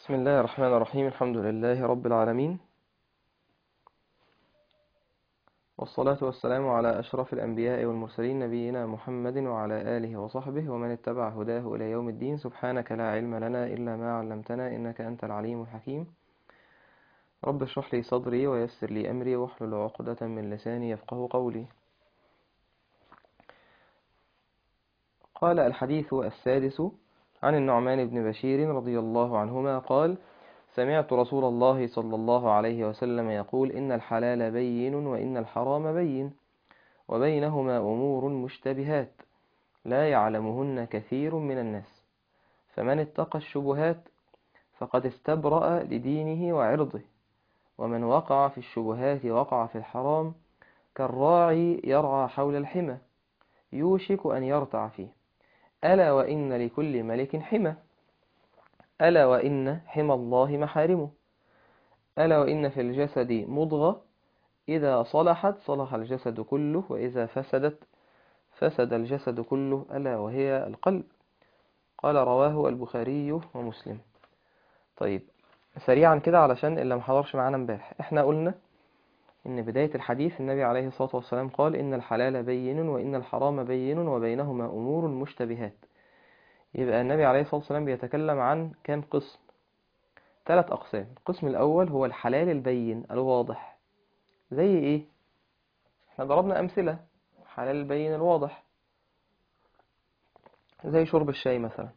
بسم الله الرحمن الرحيم الحمد لله رب العالمين والصلاة والسلام على أشرف الأنبياء والمرسلين نبينا محمد وعلى آله وصحبه ومن اتبع هداه إلى يوم الدين سبحانك لا علم لنا إلا ما علمتنا إنك أنت العليم الحكيم رب اشرح لي صدري ويسر لي أمري واحلل عقدة من لساني يفقه قولي قال الحديث السادس عن النعمان بن بشير رضي الله عنهما قال سمعت رسول الله صلى الله عليه وسلم يقول إن الحلال بين وإن الحرام بين وبينهما أمور مشتبهات لا يعلمهن كثير من الناس فمن اتقى الشبهات فقد استبرأ لدينه وعرضه ومن وقع في الشبهات وقع في الحرام كالراعي يرعى حول الحمى يوشك أن يرتع فيه ألا وإن لكل ملك حمى ألا وإن حمى الله محارمه ألا وإن في الجسد مضغة إذا صلحت صلح الجسد كله وإذا فسدت فسد الجسد كله ألا وهي القلب قال رواه البخاري ومسلم طيب سريعا كده علشان اللي محضرش معانا امبارح احنا قلنا إن بداية الحديث النبي عليه الصلاة والسلام قال إن الحلال بين وإن الحرام بين وبينهما أمور مشتبهات يبقى النبي عليه الصلاة والسلام بيتكلم عن كام قسم ثلاث أقسام القسم الأول هو الحلال البين الواضح زي إيه احنا ضربنا أمثلة حلال البين الواضح زي شرب الشاي مثلا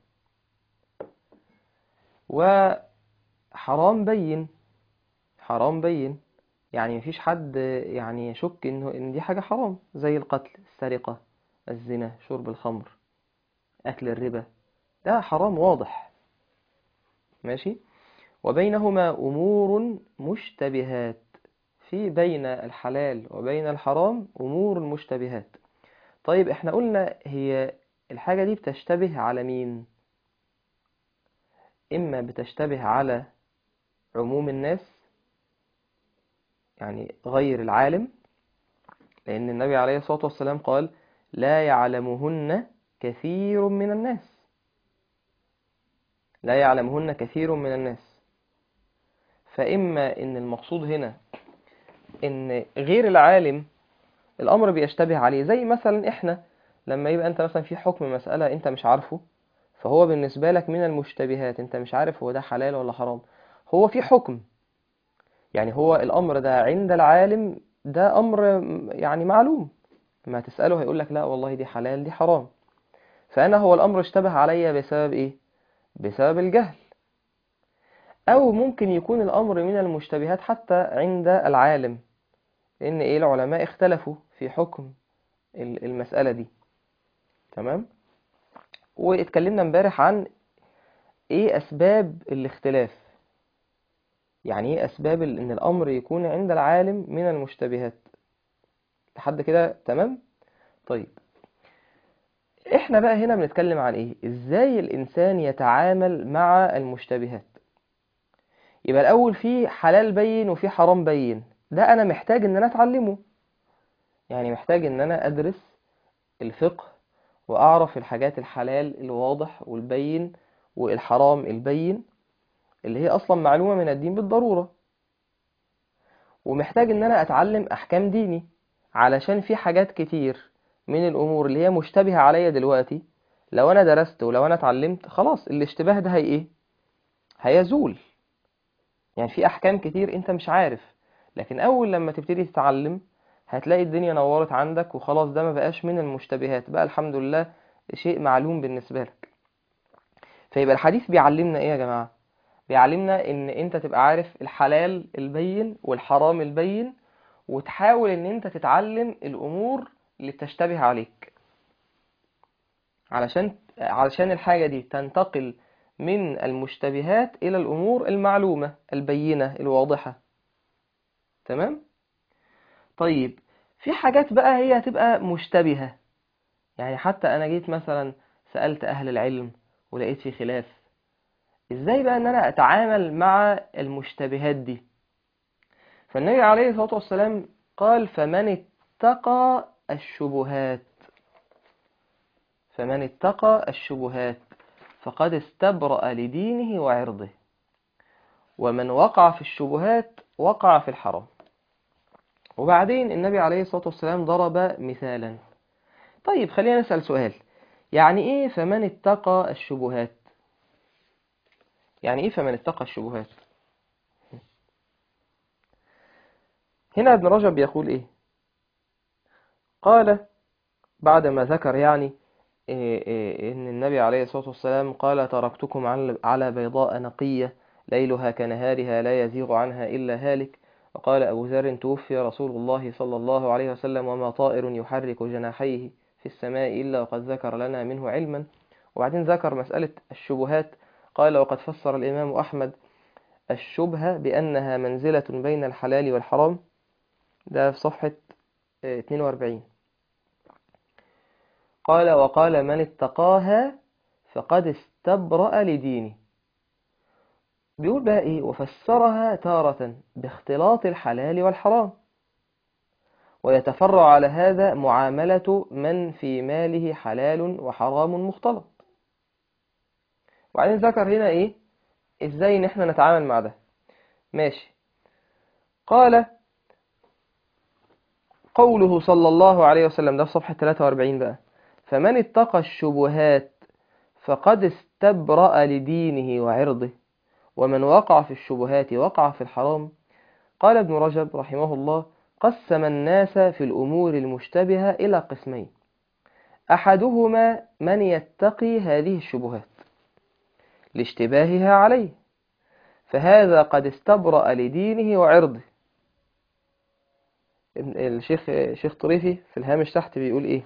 وحرام بين حرام بين يعني مفيش حد يعني يشك انه ان دي حاجة حرام زي القتل السرقة الزنا شرب الخمر اكل الربا ده حرام واضح ماشي وبينهما امور مشتبهات في بين الحلال وبين الحرام امور مشتبهات طيب احنا قلنا هي الحاجة دي بتشتبه على مين اما بتشتبه على عموم الناس يعني غير العالم لأن النبي عليه الصلاة والسلام قال لا يعلمهن كثير من الناس لا يعلمهن كثير من الناس فإما إن المقصود هنا إن غير العالم الأمر بيشتبه عليه زي مثلا إحنا لما يبقى أنت مثلا في حكم مسألة أنت مش عارفه فهو بالنسبة لك من المشتبهات أنت مش عارف هو ده حلال ولا حرام هو في حكم يعني هو الأمر ده عند العالم ده أمر يعني معلوم ما تسأله هيقول لك لا والله دي حلال دي حرام فأنا هو الأمر اشتبه عليا بسبب إيه؟ بسبب الجهل أو ممكن يكون الأمر من المشتبهات حتى عند العالم لأن إيه العلماء اختلفوا في حكم المسألة دي تمام؟ واتكلمنا امبارح عن إيه أسباب الاختلاف يعني ايه اسباب ان الامر يكون عند العالم من المشتبهات لحد كده تمام طيب احنا بقى هنا بنتكلم عن ايه ازاي الانسان يتعامل مع المشتبهات يبقى الاول في حلال بين وفي حرام بين ده انا محتاج ان انا اتعلمه يعني محتاج ان انا ادرس الفقه واعرف الحاجات الحلال الواضح والبين والحرام البين اللي هي أصلا معلومة من الدين بالضرورة ومحتاج إن أنا أتعلم أحكام ديني علشان في حاجات كتير من الأمور اللي هي مشتبهة عليا دلوقتي لو أنا درست ولو أنا اتعلمت خلاص الاشتباه ده هي إيه؟ هيزول يعني في أحكام كتير أنت مش عارف لكن أول لما تبتدي تتعلم هتلاقي الدنيا نورت عندك وخلاص ده ما بقاش من المشتبهات بقى الحمد لله شيء معلوم بالنسبة لك فيبقى الحديث بيعلمنا إيه يا جماعة؟ بيعلمنا ان انت تبقى عارف الحلال البين والحرام البين وتحاول ان انت تتعلم الامور اللي بتشتبه عليك علشان علشان الحاجة دي تنتقل من المشتبهات الى الامور المعلومة البينة الواضحة تمام طيب في حاجات بقى هي هتبقى مشتبهة يعني حتى انا جيت مثلا سألت اهل العلم ولقيت في خلاف ازاي بقى ان انا اتعامل مع المشتبهات دي فالنبي عليه الصلاة والسلام قال فمن اتقى الشبهات فمن اتقى الشبهات فقد استبرأ لدينه وعرضه ومن وقع في الشبهات وقع في الحرام وبعدين النبي عليه الصلاة والسلام ضرب مثالا طيب خلينا نسأل سؤال يعني ايه فمن اتقى الشبهات يعني ايه فمن اتقى الشبهات هنا ابن رجب يقول ايه قال بعدما ذكر يعني إيه إيه ان النبي عليه الصلاة والسلام قال تركتكم على- على بيضاء نقية ليلها كنهارها لا يزيغ عنها إلا هالك وقال أبو ذر توفي رسول الله صلى الله عليه وسلم وما طائر يحرك جناحيه في السماء إلا وقد ذكر لنا منه علما وبعدين ذكر مسألة الشبهات قال وقد فسر الإمام أحمد الشبهة بأنها منزلة بين الحلال والحرام ده في صفحة آه، 42 قال وقال من اتقاها فقد استبرأ لدينه بيقول بقى ايه وفسرها تارة باختلاط الحلال والحرام ويتفرع على هذا معاملة من في ماله حلال وحرام مختلط وبعدين ذكر هنا ايه ازاي ان احنا نتعامل مع ده ماشي قال قوله صلى الله عليه وسلم ده في صفحة 43 بقى فمن اتقى الشبهات فقد استبرأ لدينه وعرضه ومن وقع في الشبهات وقع في الحرام قال ابن رجب رحمه الله قسم الناس في الأمور المشتبهة إلى قسمين أحدهما من يتقي هذه الشبهات لاشتباهها عليه فهذا قد استبرأ لدينه وعرضه ابن- الشيخ شيخ طريفي في الهامش تحت بيقول ايه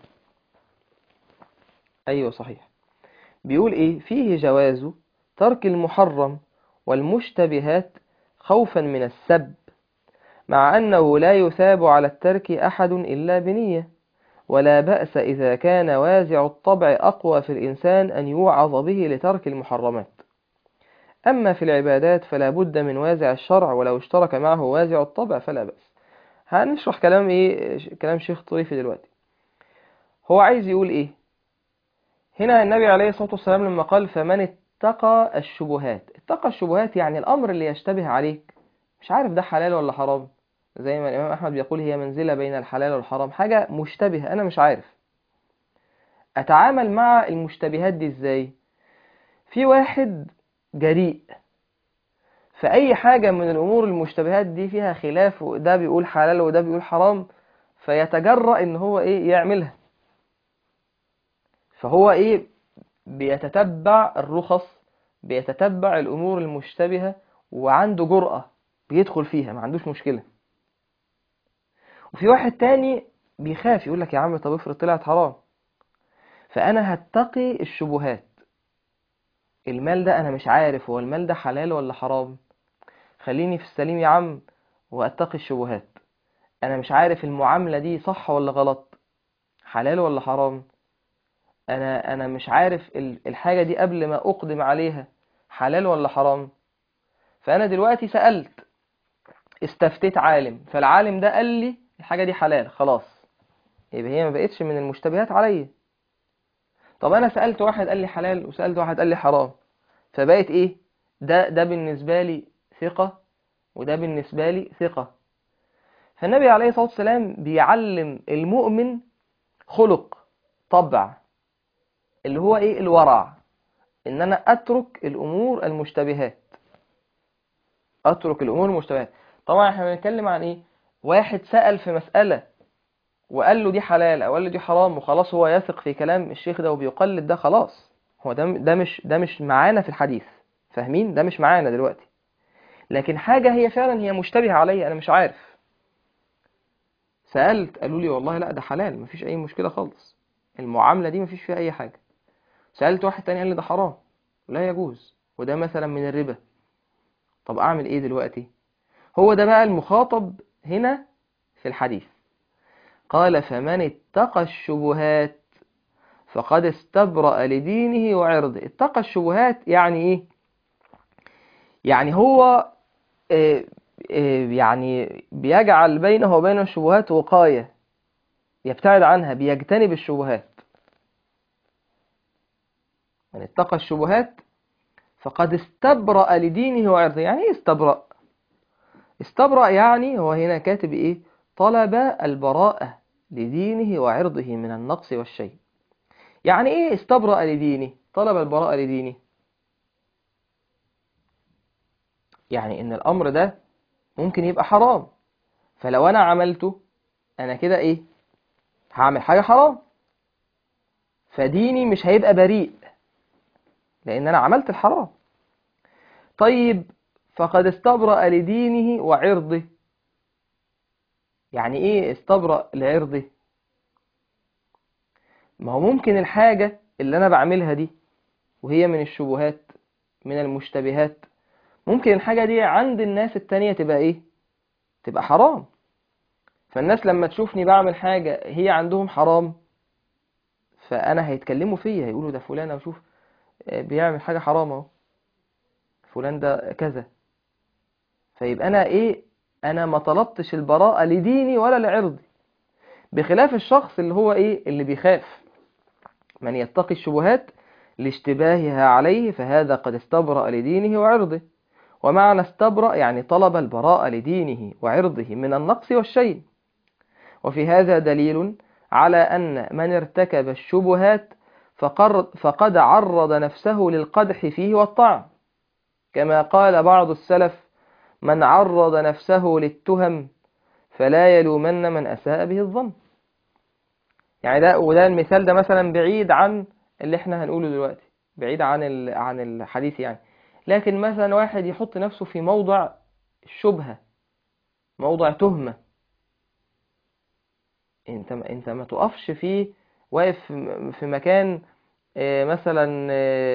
ايوه صحيح بيقول ايه فيه جواز ترك المحرم والمشتبهات خوفا من السب مع أنه لا يثاب على الترك أحد إلا بنية ولا بأس إذا كان وازع الطبع أقوى في الإنسان أن يوعظ به لترك المحرمات أما في العبادات فلا بد من وازع الشرع ولو اشترك معه وازع الطبع فلا بأس هنشرح كلام إيه كلام شيخ طريفي دلوقتي هو عايز يقول إيه هنا النبي عليه الصلاة والسلام لما قال فمن اتقى الشبهات اتقى الشبهات يعني الأمر اللي يشتبه عليك مش عارف ده حلال ولا حرام زي ما الإمام أحمد بيقول هي منزلة بين الحلال والحرام حاجة مشتبهة أنا مش عارف أتعامل مع المشتبهات دي إزاي في واحد جريء فأي حاجة من الأمور المشتبهات دي فيها خلاف وده بيقول حلال وده بيقول حرام فيتجرأ إن هو إيه يعملها فهو إيه بيتتبع الرخص بيتتبع الأمور المشتبهة وعنده جرأة بيدخل فيها ما عندوش مشكلة وفي واحد تاني بيخاف يقول لك يا عم طب افرض طلعت حرام فأنا هتقي الشبهات المال ده أنا مش عارف هو المال ده حلال ولا حرام خليني في السليم يا عم وأتقي الشبهات أنا مش عارف المعاملة دي صح ولا غلط حلال ولا حرام أنا أنا مش عارف ال- الحاجة دي قبل ما أقدم عليها حلال ولا حرام فأنا دلوقتي سألت استفتيت عالم فالعالم ده قال لي الحاجة دي حلال خلاص يبقى هي ما بقتش من المشتبهات عليا طب أنا سألت واحد قال لي حلال وسألت واحد قال لي حرام فبقت إيه ده ده بالنسبة لي ثقة وده بالنسبة لي ثقة فالنبي عليه الصلاة والسلام بيعلم المؤمن خلق طبع اللي هو إيه الورع إن أنا أترك الأمور المشتبهات أترك الأمور المشتبهات طبعا احنا بنتكلم عن إيه واحد سأل في مسألة وقال له دي حلال أو قال له دي حرام وخلاص هو يثق في كلام الشيخ ده وبيقلد ده خلاص هو ده ده مش ده مش معانا في الحديث فاهمين ده مش معانا دلوقتي لكن حاجة هي فعلا هي مشتبهة عليا أنا مش عارف سألت قالوا لي والله لا ده حلال مفيش أي مشكلة خالص المعاملة دي مفيش فيها أي حاجة سألت واحد تاني قال لي ده حرام لا يجوز وده مثلا من الربا طب أعمل إيه دلوقتي هو ده بقى المخاطب هنا في الحديث قال فمن اتقى الشبهات فقد استبرأ لدينه وعرضه اتقى الشبهات يعني ايه يعني هو آه، آه، يعني بيجعل بينه وبين الشبهات وقاية يبتعد عنها بيجتنب الشبهات من اتقى الشبهات فقد استبرأ لدينه وعرضه يعني ايه استبرأ استبرأ يعني هو هنا كاتب ايه طلب البراءة لدينه وعرضه من النقص والشيء يعني ايه استبرأ لدينه طلب البراءة لدينه يعني ان الامر ده ممكن يبقى حرام فلو انا عملته انا كده ايه هعمل حاجة حرام فديني مش هيبقى بريء لان انا عملت الحرام طيب فقد استبرأ لدينه وعرضه يعني ايه استبرأ لعرضه ما هو ممكن الحاجة اللي انا بعملها دي وهي من الشبهات من المشتبهات ممكن الحاجة دي عند الناس التانية تبقى ايه تبقى حرام فالناس لما تشوفني بعمل حاجة هي عندهم حرام فانا هيتكلموا فيا هيقولوا ده فلان وشوف بيعمل حاجة حرام اهو فلان ده كذا فيبقى انا ايه انا ما طلبتش البراءة لديني ولا لعرضي بخلاف الشخص اللي هو ايه اللي بيخاف من يتقي الشبهات لاشتباهها عليه فهذا قد استبرأ لدينه وعرضه ومعنى استبرأ يعني طلب البراءة لدينه وعرضه من النقص والشيء وفي هذا دليل على أن من ارتكب الشبهات فقد عرض نفسه للقدح فيه والطعن كما قال بعض السلف من عرض نفسه للتهم فلا يلومن من أساء به الظن يعني ده وده المثال ده مثلا بعيد عن اللي احنا هنقوله دلوقتي بعيد عن عن الحديث يعني لكن مثلا واحد يحط نفسه في موضع الشبهة موضع تهمة انت انت ما تقفش فيه واقف في مكان مثلا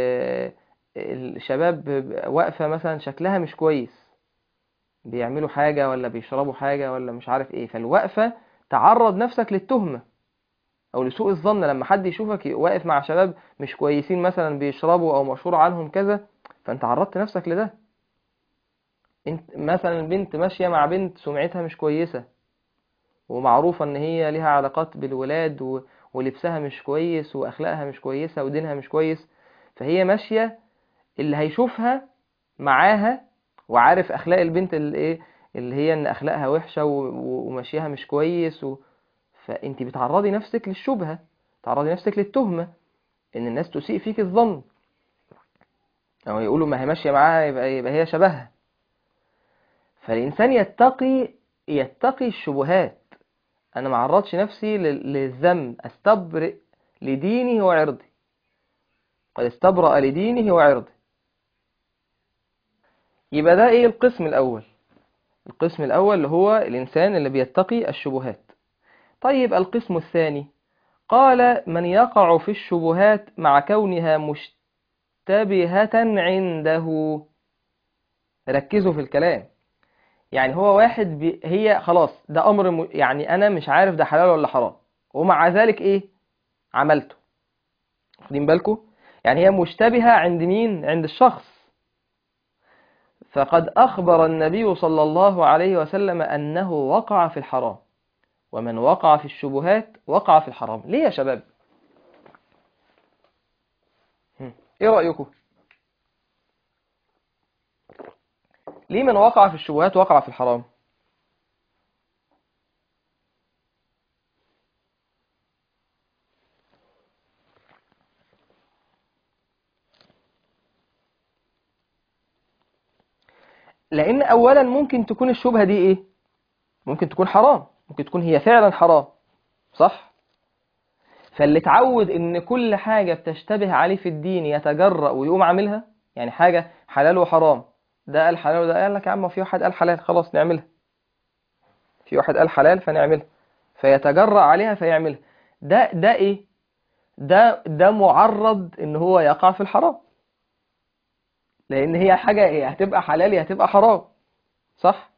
الشباب واقفة مثلا شكلها مش كويس بيعملوا حاجة ولا بيشربوا حاجة ولا مش عارف ايه فالوقفة تعرض نفسك للتهمة او لسوء الظن لما حد يشوفك واقف مع شباب مش كويسين مثلا بيشربوا او مشهور عنهم كذا فانت عرضت نفسك لده انت مثلا بنت ماشية مع بنت سمعتها مش كويسة ومعروفة ان هي ليها علاقات بالولاد و... ولبسها مش كويس واخلاقها مش كويسة ودينها مش كويس فهي ماشية اللي هيشوفها معاها وعارف اخلاق البنت اللي ايه اللي هي ان اخلاقها وحشة و... وماشيها مش كويس و... فانت بتعرضي نفسك للشبهة تعرضي نفسك للتهمة ان الناس تسيء فيك الظن او يقولوا ما هي ماشية معاها يبقى, يبقى هي شبهها فالإنسان يتقي يتقي الشبهات أنا ما عرضش نفسي للذم أستبرئ لدينه وعرضه قد استبرأ لدينه وعرضه يبقى ده إيه القسم الأول القسم الأول اللي هو الإنسان اللي بيتقي الشبهات طيب القسم الثاني قال من يقع في الشبهات مع كونها مشتبهة عنده ركزوا في الكلام يعني هو واحد بي هي خلاص ده امر م... يعني انا مش عارف ده حلال ولا حرام ومع ذلك ايه عملته واخدين بالكم يعني هي مشتبهة عند مين عند الشخص فقد اخبر النبي صلى الله عليه وسلم انه وقع في الحرام ومن وقع في الشبهات وقع في الحرام ليه يا شباب ايه رأيكم ليه من وقع في الشبهات وقع في الحرام لان اولا ممكن تكون الشبهة دي ايه ممكن تكون حرام ممكن تكون هي فعلا حرام صح فاللي اتعود ان كل حاجة بتشتبه عليه في الدين يتجرأ ويقوم عاملها يعني حاجة حلال وحرام ده قال حلال وده قال لك يا عم في واحد قال حلال خلاص نعملها في واحد قال حلال فنعملها فيتجرأ عليها فيعملها ده ده ايه ده ده معرض ان هو يقع في الحرام لان هي حاجة ايه هتبقى حلال يا هتبقى حرام صح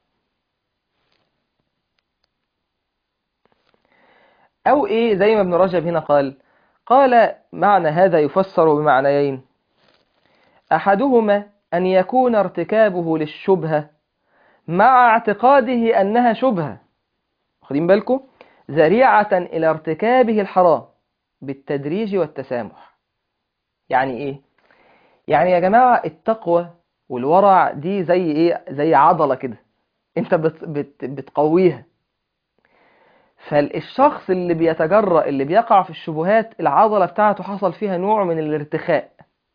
او ايه زي ما ابن رجب هنا قال قال معنى هذا يفسر بمعنيين احدهما أن يكون ارتكابه للشبهة مع اعتقاده أنها شبهة واخدين بالكم ذريعة إلى ارتكابه الحرام بالتدريج والتسامح يعني إيه؟ يعني يا جماعة التقوى والورع دي زي ايه زي عضلة كده انت بت بت بتقويها فالشخص اللي بيتجرأ اللي بيقع في الشبهات العضلة بتاعته حصل فيها نوع من الارتخاء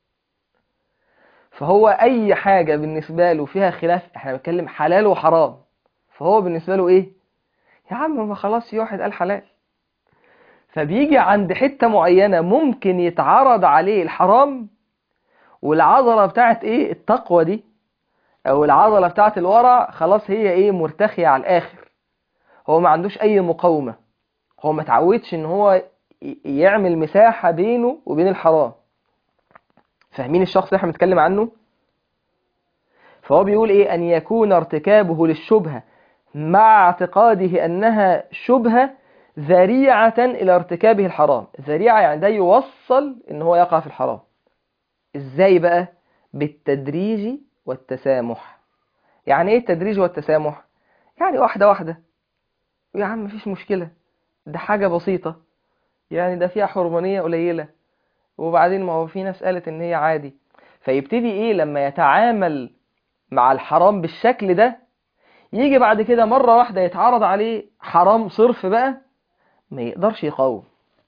فهو اي حاجة بالنسبة له فيها خلاف احنا بنتكلم حلال وحرام فهو بالنسبة له ايه يا عم ما خلاص في واحد قال حلال فبيجي عند حتة معينة ممكن يتعرض عليه الحرام والعضلة بتاعت ايه التقوى دي او العضلة بتاعت الورع خلاص هي ايه مرتخية على الاخر هو ما عندوش اي مقاومة هو ما تعودش ان هو يعمل مساحة بينه وبين الحرام فاهمين الشخص اللي احنا بنتكلم عنه فهو بيقول ايه ان يكون ارتكابه للشبهة مع اعتقاده انها شبهة ذريعة الى ارتكابه الحرام ذريعة يعني ده يوصل ان هو يقع في الحرام ازاي بقى بالتدريج والتسامح يعني ايه التدريج والتسامح يعني واحدة واحدة يا عم مفيش مشكلة ده حاجة بسيطة يعني ده فيها حرمانية قليلة وبعدين ما هو في ناس قالت ان هي عادي فيبتدي ايه لما يتعامل مع الحرام بالشكل ده يجي بعد كده مرة واحدة يتعرض عليه حرام صرف بقى ما يقدرش يقاوم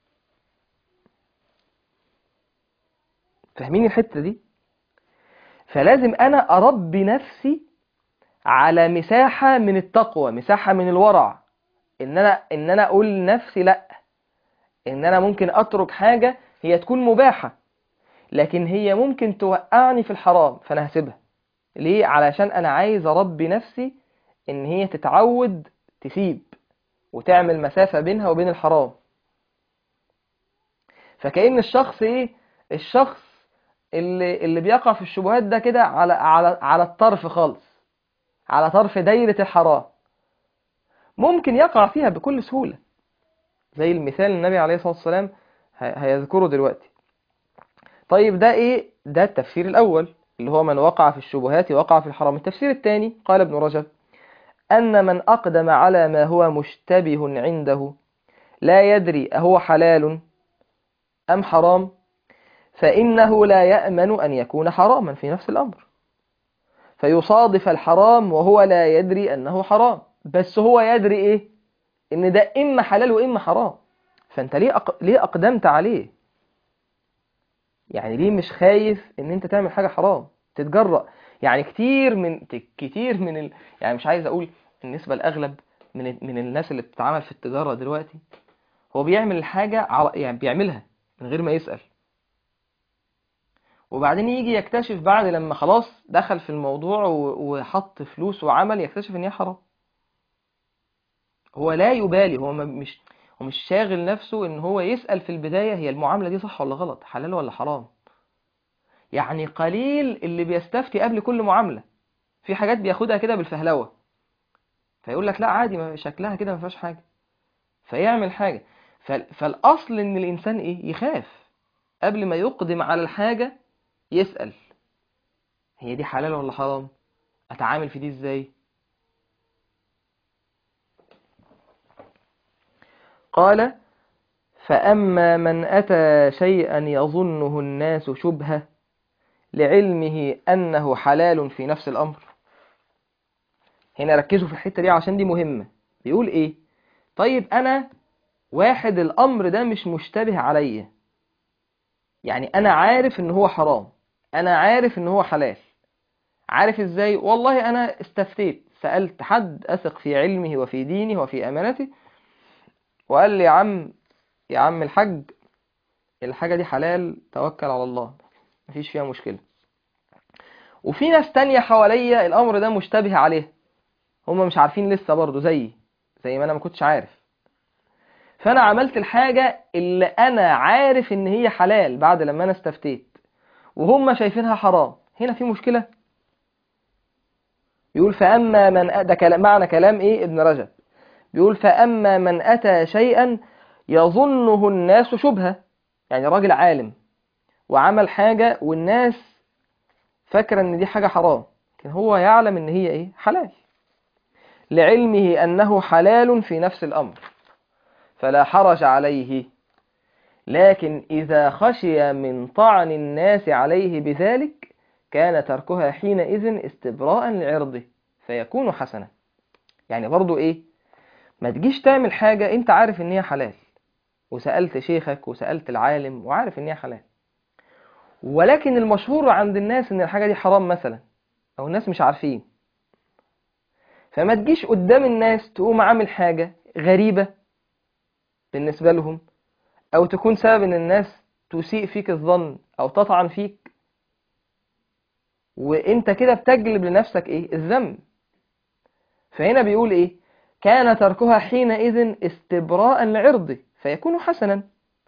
فاهمين الحتة دي فلازم انا اربي نفسي على مساحة من التقوى مساحة من الورع ان انا ان انا اقول لنفسي لا ان انا ممكن اترك حاجة هي تكون مباحة لكن هي ممكن توقعني في الحرام فانا هسيبها ليه علشان انا عايز اربي نفسي ان هي تتعود تسيب وتعمل مسافة بينها وبين الحرام فكأن الشخص ايه الشخص اللي اللي بيقع في الشبهات ده كده على على على الطرف خالص على طرف دايرة الحرام ممكن يقع فيها بكل سهولة زي المثال النبي عليه الصلاة والسلام هيذكره دلوقتي طيب ده ايه ده التفسير الأول اللي هو من وقع في الشبهات وقع في الحرام التفسير الثاني قال ابن رجب أن من أقدم على ما هو مشتبه عنده لا يدري أهو حلال أم حرام فإنه لا يأمن أن يكون حراما في نفس الأمر فيصادف الحرام وهو لا يدري أنه حرام بس هو يدري إيه إن ده إما حلال وإما حرام فأنت ليه أق... ليه أقدمت عليه يعني ليه مش خايف إن أنت تعمل حاجة حرام تتجرأ يعني كتير من كتير من ال... يعني مش عايز أقول النسبة الأغلب من من الناس اللي بتتعامل في التجارة دلوقتي هو بيعمل الحاجة على يعني بيعملها من غير ما يسأل وبعدين يجي يكتشف بعد لما خلاص دخل في الموضوع وحط فلوس وعمل يكتشف ان هي حرام هو لا يبالي هو مش هو مش شاغل نفسه ان هو يسأل في البداية هي المعاملة دي صح ولا غلط حلال ولا حرام يعني قليل اللي بيستفتي قبل كل معاملة في حاجات بياخدها كده بالفهلوة فيقول لك لا عادي ما شكلها كده ما فيهاش حاجة فيعمل حاجة فالأصل ان الإنسان ايه يخاف قبل ما يقدم على الحاجة يسأل هي دي حلال ولا حرام أتعامل في دي إزاي قال فأما من أتى شيئا يظنه الناس شبهة لعلمه أنه حلال في نفس الأمر هنا ركزوا في الحتة دي عشان دي مهمة بيقول إيه طيب أنا واحد الأمر ده مش مشتبه عليا يعني أنا عارف إن هو حرام أنا عارف إن هو حلال عارف إزاي والله أنا استفتيت سألت حد أثق في علمه وفي دينه وفي أمانته وقال لي يا عم يا عم الحج الحاجة دي حلال توكل على الله مفيش فيها مشكلة وفي ناس تانية حواليا الأمر ده مشتبه عليه هم مش عارفين لسه برضه زيي زي ما أنا ما كنتش عارف فأنا عملت الحاجة اللي أنا عارف إن هي حلال بعد لما أنا استفتيت وهم شايفينها حرام هنا في مشكلة يقول فأما من ده كلام معنى كلام إيه ابن رجب بيقول فأما من أتى شيئا يظنه الناس شبهة يعني راجل عالم وعمل حاجة والناس فاكرة ان دي حاجة حرام لكن هو يعلم ان هي ايه حلال لعلمه انه حلال في نفس الامر فلا حرج عليه لكن اذا خشي من طعن الناس عليه بذلك كان تركها حينئذ استبراء لعرضه فيكون حسنا يعني برضو ايه ما تجيش تعمل حاجة انت عارف ان هي حلال وسألت شيخك وسألت العالم وعارف ان هي حلال ولكن المشهور عند الناس ان الحاجة دي حرام مثلا او الناس مش عارفين فما تجيش قدام الناس تقوم عامل حاجة غريبة بالنسبة لهم او تكون سبب ان الناس تسيء فيك الظن او تطعن فيك وانت كده بتجلب لنفسك ايه الذنب فهنا بيقول ايه كان تركها حينئذ استبراء لعرضه فيكون حسنا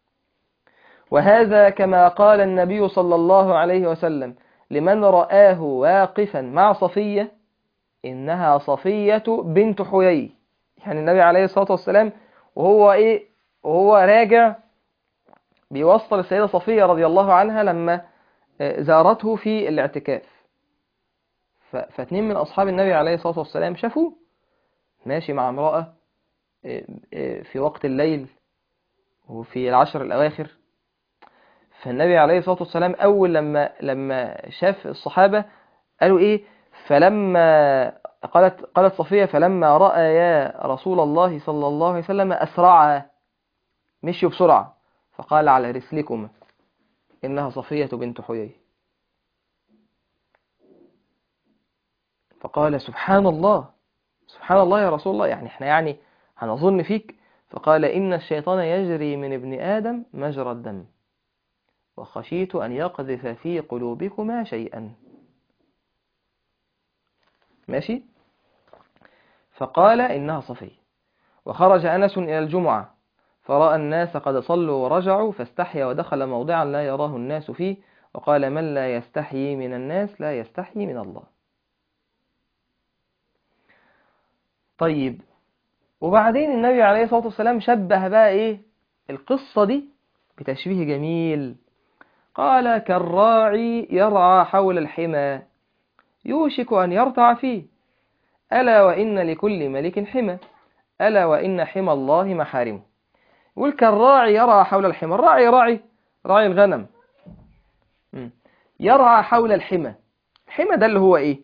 وهذا كما قال النبي صلى الله عليه وسلم لمن رآه واقفا مع صفية إنها صفية بنت حيي يعني النبي عليه الصلاة والسلام وهو إيه وهو راجع بيوصل السيدة صفية رضي الله عنها لما زارته في الاعتكاف فاتنين من أصحاب النبي عليه الصلاة والسلام شافوه ماشي مع امرأة في وقت الليل وفي العشر الأواخر فالنبي عليه الصلاة والسلام أول لما لما شاف الصحابة قالوا إيه فلما قالت قالت صفية فلما رأى يا رسول الله صلى الله عليه وسلم أسرع مشيوا بسرعة فقال على رسلكم إنها صفية بنت حيي فقال سبحان الله سبحان الله يا رسول الله يعني احنا يعني هنظن فيك فقال إن الشيطان يجري من ابن آدم مجرى الدم وخشيت أن يقذف في قلوبكما شيئا ماشي فقال إنها صفية وخرج أنس إلى الجمعة فرأى الناس قد صلوا ورجعوا فاستحيا ودخل موضعا لا يراه الناس فيه وقال من لا يستحيي من الناس لا يستحيي من الله طيب وبعدين النبي عليه الصلاة والسلام شبه بقى إيه القصة دي بتشبيه جميل قال كالراعي يرعى حول الحمى يوشك أن يرتع فيه ألا وإن لكل ملك حمى ألا وإن حمى الله محارمه يقول كالراعي يرعى حول الحمى الراعي راعي راعي الغنم يرعى حول الحمى الحمى ده اللي هو إيه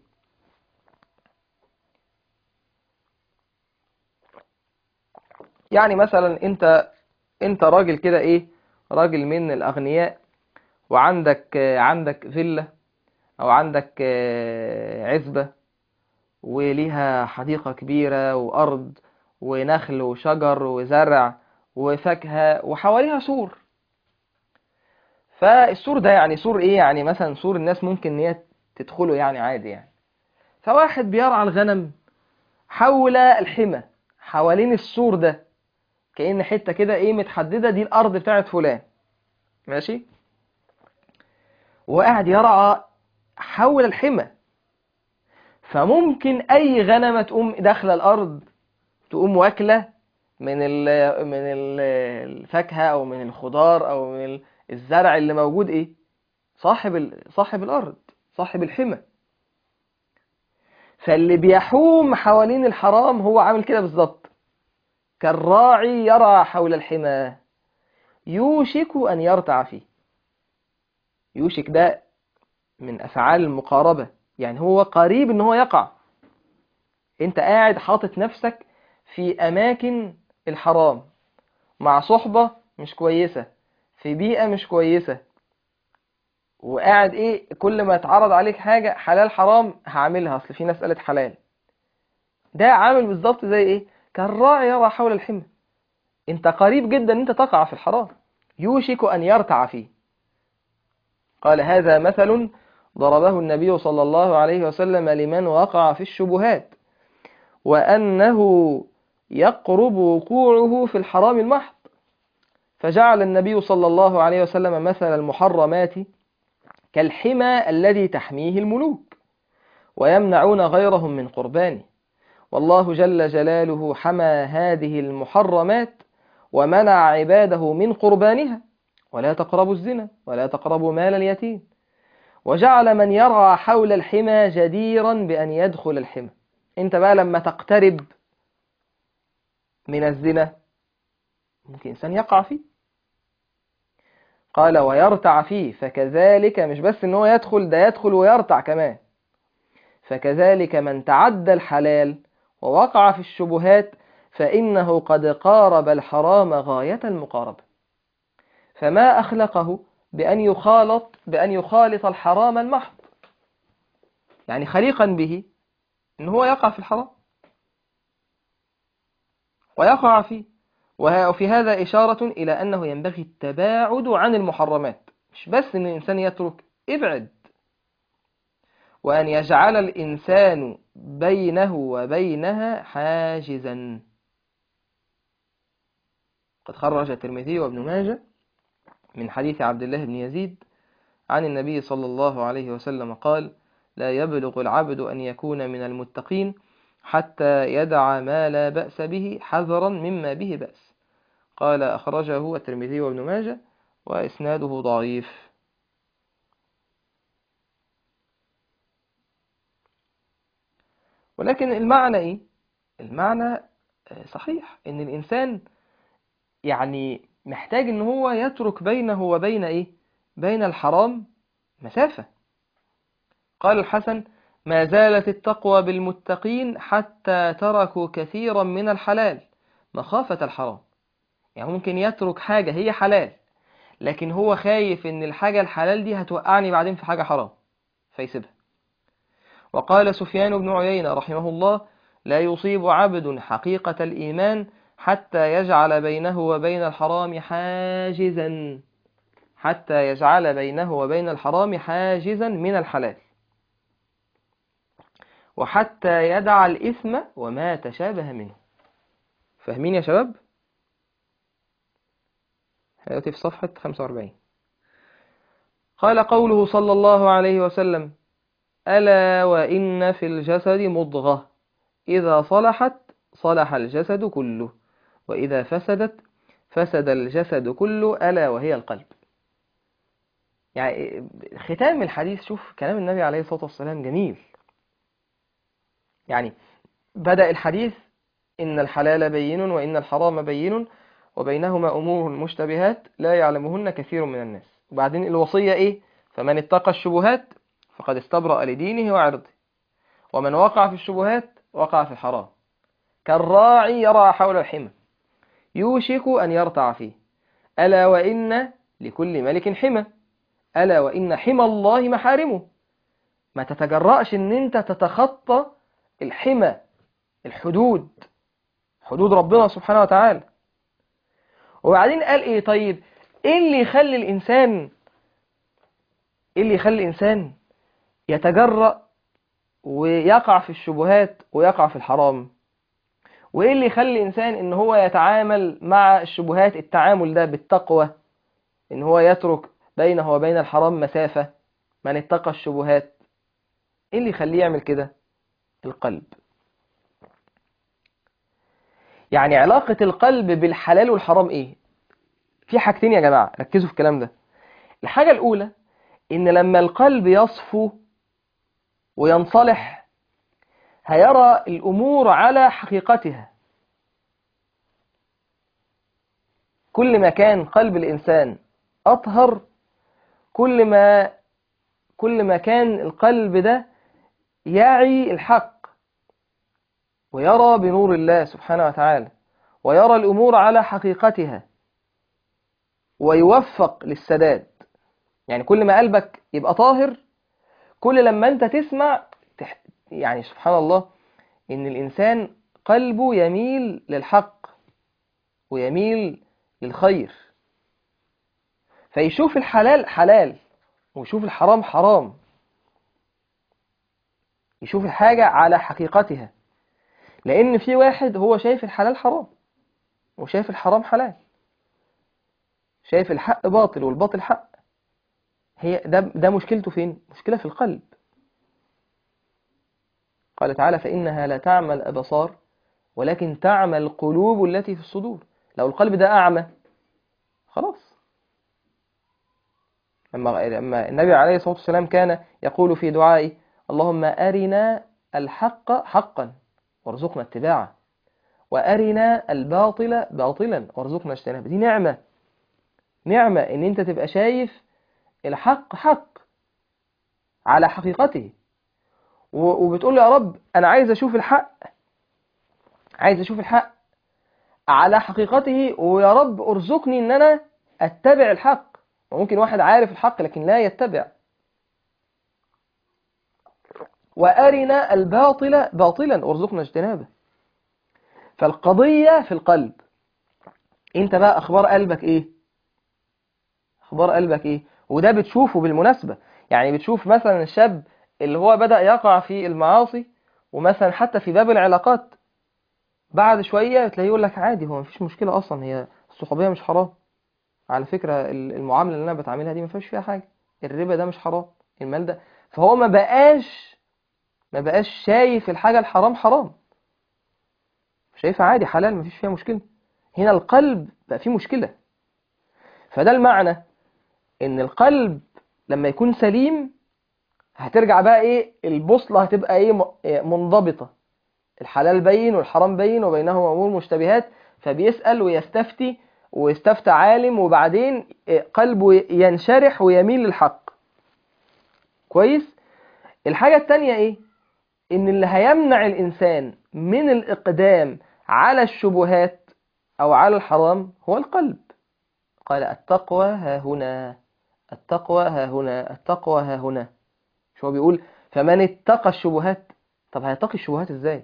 يعني مثلا انت انت راجل كده ايه راجل من الاغنياء وعندك عندك فيلا او عندك عزبة وليها حديقة كبيرة وارض ونخل وشجر وزرع وفاكهة وحواليها سور فالسور ده يعني سور ايه يعني مثلا سور الناس ممكن ان هي تدخله يعني عادي يعني فواحد بيرعى الغنم حول الحمى حوالين السور ده كأن حتة كده ايه متحددة دي الأرض بتاعت فلان ماشي وقاعد يرعى حول الحمى فممكن أي غنمة تقوم داخلة الأرض تقوم واكلة من ال من ال الفاكهة أو من الخضار أو من الزرع اللي موجود إيه صاحب ال صاحب الأرض صاحب الحمى فاللي بيحوم حوالين الحرام هو عامل كده بالظبط كالراعي يرعى حول الحمى يوشك أن يرتع فيه يوشك ده من أفعال المقاربة يعني هو قريب ان هو يقع انت قاعد حاطط نفسك في أماكن الحرام مع صحبة مش كويسة في بيئة مش كويسة وقاعد ايه كل ما يتعرض عليك حاجة حلال حرام هعملها اصل في ناس قالت حلال ده عامل بالظبط زي ايه كالراعي يرى حول الحمى انت قريب جدا ان انت تقع في الحرام يوشك ان يرتع فيه قال هذا مثل ضربه النبي صلى الله عليه وسلم لمن وقع في الشبهات وأنه يقرب وقوعه في الحرام المحض فجعل النبي صلى الله عليه وسلم مثل المحرمات كالحمى الذي تحميه الملوك ويمنعون غيرهم من قربانه والله جل جلاله حمى هذه المحرمات ومنع عباده من قربانها ولا تقربوا الزنا ولا تقربوا مال اليتيم وجعل من يرعى حول الحمى جديرا بأن يدخل الحمى انت بقى لما تقترب من الزنا ممكن إنسان يقع فيه قال ويرتع فيه فكذلك مش بس ان هو يدخل ده يدخل ويرتع كمان فكذلك من تعدى الحلال ووقع في الشبهات فإنه قد قارب الحرام غاية المقاربة فما أخلقه بأن يخالط بأن يخالط الحرام المحض يعني خليقا به إن هو يقع في الحرام ويقع فيه وفي هذا إشارة إلى أنه ينبغي التباعد عن المحرمات مش بس أن الإنسان يترك ابعد وأن يجعل الإنسان بينه وبينها حاجزا قد خرج الترمذي وابن ماجه من حديث عبد الله بن يزيد عن النبي صلى الله عليه وسلم قال لا يبلغ العبد أن يكون من المتقين حتى يدع ما لا بأس به حذرا مما به بأس قال أخرجه الترمذي وابن ماجه وإسناده ضعيف ولكن المعنى إيه؟ المعنى صحيح إن الإنسان يعني محتاج إن هو يترك بينه وبين إيه؟ بين الحرام مسافة قال الحسن ما زالت التقوى بالمتقين حتى تركوا كثيرا من الحلال مخافة الحرام يعني ممكن يترك حاجة هي حلال لكن هو خايف ان الحاجة الحلال دي هتوقعني بعدين في حاجة حرام فيسيبها وقال سفيان بن عيينة رحمه الله لا يصيب عبد حقيقة الإيمان حتى يجعل بينه وبين الحرام حاجزا حتى يجعل بينه وبين الحرام حاجزا من الحلال وحتى يدع الإثم وما تشابه منه فاهمين يا شباب؟ دلوقتي في صفحة 45 قال قوله صلى الله عليه وسلم ألا وإن في الجسد مضغة إذا صلحت صلح الجسد كله وإذا فسدت فسد الجسد كله ألا وهي القلب يعني ختام الحديث شوف كلام النبي عليه الصلاة والسلام جميل يعني بدأ الحديث إن الحلال بين وإن الحرام بين وبينهما أمور مشتبهات لا يعلمهن كثير من الناس وبعدين الوصية إيه فمن اتقى الشبهات فقد استبرأ لدينه وعرضه ومن وقع في الشبهات وقع في الحرام كالراعي يرعى حول الحمى يوشك أن يرتع فيه ألا وإن لكل ملك حمى ألا وإن حمى الله محارمه ما تتجرأش ان انت تتخطى الحمى الحدود حدود ربنا سبحانه وتعالى وبعدين قال ايه طيب ايه اللي يخلي الانسان ايه اللي يخلي الانسان يتجرأ ويقع في الشبهات ويقع في الحرام وايه اللي يخلي الانسان ان هو يتعامل مع الشبهات التعامل ده بالتقوى ان هو يترك بينه وبين الحرام مسافة من اتقى الشبهات ايه اللي يخليه يعمل كده القلب يعني علاقة القلب بالحلال والحرام ايه في حاجتين يا جماعة ركزوا في الكلام ده الحاجة الاولى ان لما القلب يصفو وينصلح هيرى الامور على حقيقتها كل ما كان قلب الانسان اطهر كل ما كل ما كان القلب ده يعي الحق ويرى بنور الله سبحانه وتعالى ويرى الأمور على حقيقتها ويوفق للسداد يعني كل ما قلبك يبقى طاهر كل لما أنت تسمع تح... يعني سبحان الله إن الإنسان قلبه يميل للحق ويميل للخير فيشوف الحلال حلال ويشوف الحرام حرام يشوف الحاجة على حقيقتها لأن في واحد هو شايف الحلال حرام وشايف الحرام حلال شايف الحق باطل والباطل حق هي ده, ده مشكلته فين؟ مشكلة في القلب قال تعالى فإنها لا تعمى الأبصار ولكن تعمى القلوب التي في الصدور لو القلب ده أعمى خلاص لما لما النبي عليه الصلاة والسلام كان يقول في دعائه اللهم أرنا الحق حقا وارزقنا اتباعه وأرنا الباطل باطلا وارزقنا اجتنابه دي نعمة نعمة ان انت تبقى شايف الحق حق على حقيقته و- وبتقول له يا رب انا عايز اشوف الحق عايز اشوف الحق على حقيقته ويا رب ارزقني ان انا اتبع الحق ممكن واحد عارف الحق لكن لا يتبع وارنا الباطل باطلا وارزقنا اجتنابه فالقضية في القلب انت بقى اخبار قلبك ايه اخبار قلبك ايه وده بتشوفه بالمناسبة يعني بتشوف مثلا الشاب اللي هو بدأ يقع في المعاصي ومثلا حتى في باب العلاقات بعد شوية تلاقيه يقول لك عادي هو مفيش مشكلة أصلا هي الصحوبية مش حرام على فكرة ال- المعاملة اللي أنا بتعاملها دي مفيش فيها حاجة الربا ده مش حرام المال ده فهو ما بقاش ما بقاش شايف الحاجة الحرام حرام شايفها عادي حلال مفيش فيها مشكلة هنا القلب بقى فيه مشكلة فده المعنى ان القلب لما يكون سليم هترجع بقى ايه البوصلة هتبقى ايه م- إيه منضبطة الحلال بين والحرام بين وبينهما امور مشتبهات فبيسأل ويستفتي ويستفتى عالم وبعدين إيه قلبه ينشرح ويميل للحق كويس الحاجة التانية ايه ان اللي هيمنع الانسان من الاقدام على الشبهات او على الحرام هو القلب قال التقوى ها هنا التقوى ها هنا التقوى ها هنا شو هو بيقول فمن اتقى الشبهات طب هيتقي الشبهات ازاي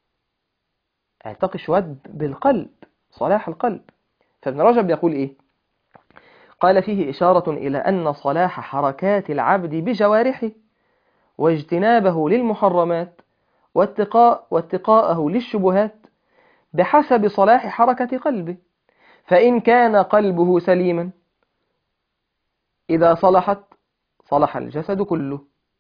هيتقي الشبهات بالقلب صلاح القلب فابن رجب يقول ايه قال فيه إشارة إلى أن صلاح حركات العبد بجوارحه واجتنابه للمحرمات واتقاء واتقاءه للشبهات بحسب صلاح حركة قلبه فإن كان قلبه سليما إذا صلحت صلح الجسد كله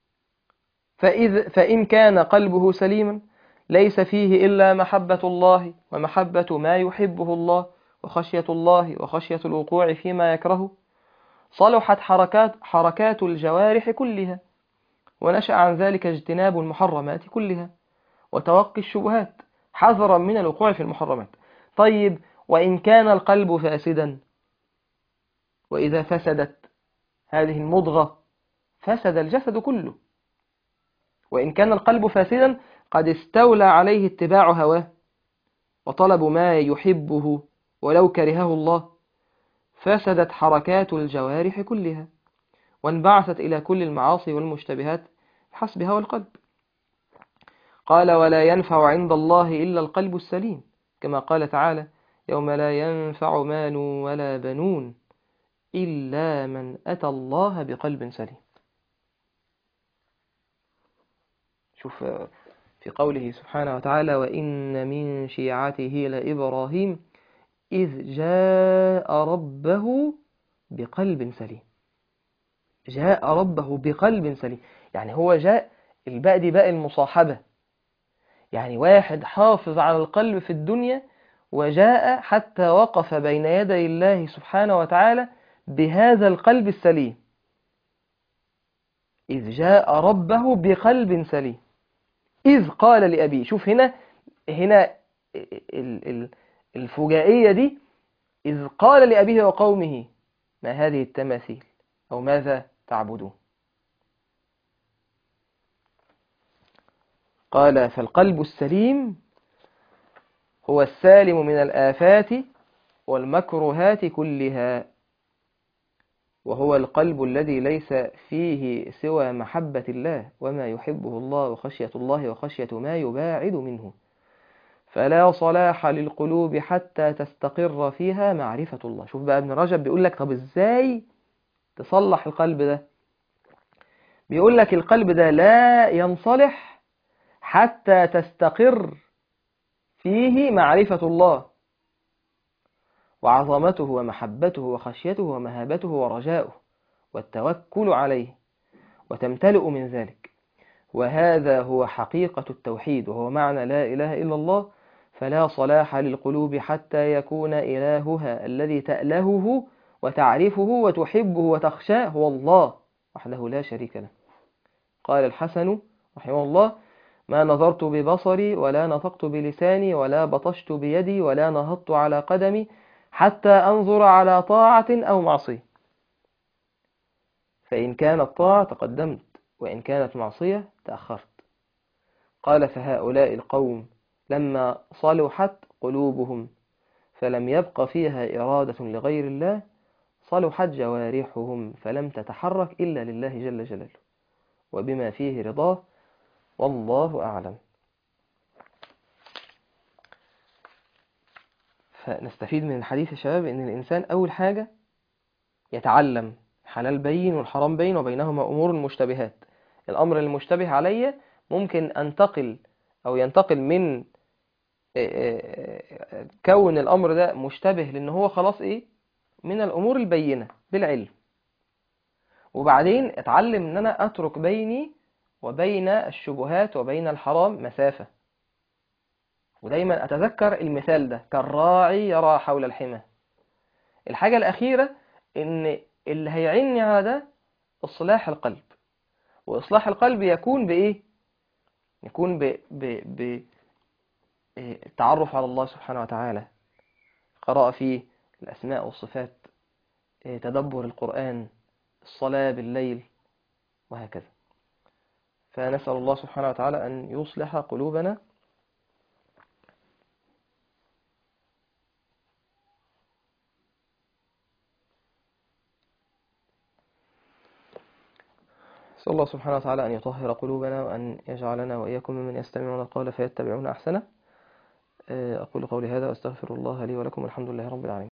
فإذ فإن كان قلبه سليما ليس فيه إلا محبة الله ومحبة ما يحبه الله وخشية الله وخشية الوقوع فيما يكره صلحت حركات حركات الجوارح كلها ونشأ عن ذلك اجتناب المحرمات كلها وتوقي الشبهات حذرا من الوقوع في المحرمات طيب وإن كان القلب فاسدا وإذا فسدت هذه المضغة فسد الجسد كله وإن كان القلب فاسدا قد استولى عليه اتباع هواه وطلب ما يحبه ولو كرهه الله فسدت حركات الجوارح كلها وانبعثت إلى كل المعاصي والمشتبهات حسب هوى القلب قال ولا ينفع عند الله إلا القلب السليم كما قال تعالى يوم لا ينفع مال ولا بنون إلا من أتى الله بقلب سليم شوف في قوله سبحانه وتعالى وإن من شيعته لإبراهيم إذ جاء ربه بقلب سليم جاء ربه بقلب سليم يعني هو جاء الباء دي باء المصاحبة يعني واحد حافظ على القلب في الدنيا وجاء حتى وقف بين يدي الله سبحانه وتعالى بهذا القلب السليم إذ جاء ربه بقلب سليم إذ قال لأبيه شوف هنا هنا ال- ال- الفجائية دي إذ قال لأبيه وقومه ما هذه التماثيل أو ماذا تعبدون قال فالقلب السليم هو السالم من الآفات والمكروهات كلها وهو القلب الذي ليس فيه سوى محبة الله وما يحبه الله وخشية الله وخشية ما يباعد منه فلا صلاح للقلوب حتى تستقر فيها معرفة الله شوف بقى ابن رجب بيقول لك طب ازاي تصلح القلب ده بيقول لك القلب ده لا ينصلح حتى تستقر فيه معرفة الله وعظمته ومحبته وخشيته ومهابته ورجاؤه والتوكل عليه وتمتلئ من ذلك وهذا هو حقيقة التوحيد وهو معنى لا إله إلا الله فلا صلاح للقلوب حتى يكون إلهها الذي تألهه وتعرفه وتحبه وتخشاه هو الله وحده لا شريك له قال الحسن رحمه الله ما نظرت ببصري ولا نطقت بلساني ولا بطشت بيدي ولا نهضت على قدمي حتى أنظر على طاعة أو معصية فإن كانت طاعة تقدمت وإن كانت معصية تأخرت قال فهؤلاء القوم لما صلحت قلوبهم فلم يبق فيها إرادة لغير الله صلحت جوارحهم فلم تتحرك إلا لله جل جلاله وبما فيه رضاه والله أعلم فنستفيد من الحديث يا شباب ان الانسان اول حاجة يتعلم حلال بين والحرام بين وبينهما امور مشتبهات الامر المشتبه علي ممكن انتقل او ينتقل من كون الامر ده مشتبه لان هو خلاص ايه من الامور البينة بالعلم وبعدين اتعلم ان انا اترك بيني وبين الشبهات وبين الحرام مسافة ودايما أتذكر المثال ده كالراعي يرى حول الحمى الحاجة الأخيرة إن اللي هيعني على ده إصلاح القلب وإصلاح القلب يكون بإيه؟ يكون ب... ب... ب... التعرف على الله سبحانه وتعالى قراءة فيه الأسماء والصفات تدبر القرآن الصلاة بالليل وهكذا فنسأل الله سبحانه وتعالى أن يصلح قلوبنا نسأل الله سبحانه وتعالى أن يطهر قلوبنا وأن يجعلنا وإياكم ممن يستمعون القول فيتبعون أحسنه أقول قولي هذا وأستغفر الله لي ولكم الحمد لله رب العالمين